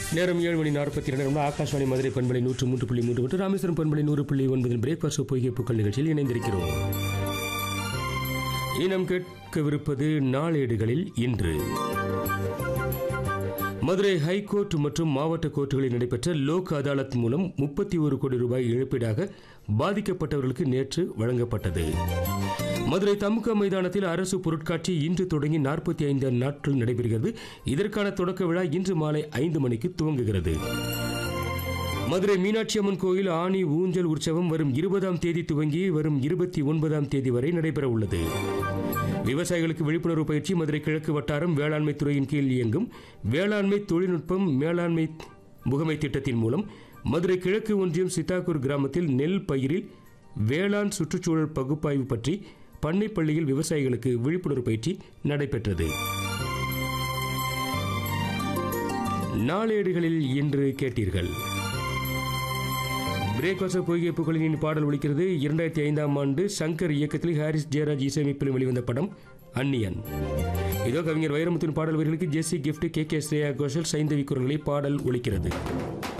நேரம் ஏழு மணி நாற்பத்தி இரண்டு நிமிடம் ஆகாஷ்வாணி மதுரை பண்பலை நூற்று மூன்று புள்ளி மூன்று மற்றும் ராமேஸ்வரம் பண்பலை நூறு புள்ளி ஒன்பதில் பிரேக்ஃபாஸ்ட் பொய்கை பூக்கள் நிகழ்ச்சியில் இணைந்திருக்கிறோம் இனம் கேட்கவிருப்பது நாளேடுகளில் இன்று மதுரை ஹைகோர்ட் மற்றும் மாவட்ட கோர்ட்டுகளில் நடைபெற்ற லோக் அதாலத் மூலம் முப்பத்தி ஒரு கோடி ரூபாய் இழப்பீடாக பாதிக்கப்பட்டவர்களுக்கு நேற்று வழங்கப்பட்டது மதுரை தமுக மைதானத்தில் அரசு பொருட்காட்சி இன்று தொடங்கி நாற்பத்தி ஐந்து நாட்கள் நடைபெறுகிறது இதற்கான தொடக்க விழா இன்று மாலை ஐந்து மணிக்கு துவங்குகிறது மதுரை மீனாட்சி அம்மன் கோயில் ஆணி ஊஞ்சல் உற்சவம் வரும் இருபதாம் தேதி துவங்கி வரும் இருபத்தி ஒன்பதாம் தேதி வரை நடைபெற உள்ளது விவசாயிகளுக்கு விழிப்புணர்வு பயிற்சி மதுரை கிழக்கு வட்டாரம் வேளாண்மை துறையின் கீழ் இயங்கும் வேளாண்மை தொழில்நுட்பம் மேலாண்மை முகமை திட்டத்தின் மூலம் மதுரை கிழக்கு ஒன்றியம் சித்தாக்கூர் கிராமத்தில் நெல் பயிரில் வேளாண் சுற்றுச்சூழல் பகுப்பாய்வு பற்றி பண்ணைப்பள்ளியில் விவசாயிகளுக்கு விழிப்புணர்வு பயிற்சி நடைபெற்றது நாளேடுகளில் இன்று கேட்டீர்கள் பிரேக்வாச பொய்கை புகழின் பாடல் ஒலிக்கிறது இரண்டாயிரத்தி ஐந்தாம் ஆண்டு சங்கர் இயக்கத்தில் ஹாரிஸ் ஜெயராஜ் இசையமைப்பில் வெளிவந்த படம் அன்னியன் இதோ கவிஞர் வைரமுத்தின் பாடல் வரிகளுக்கு ஜெஸ்ஸி கிஃப்ட் கே கே ஸ்ரேயா கோஷல் சைந்தவி குரல்களை பாடல் ஒலிக்கிறது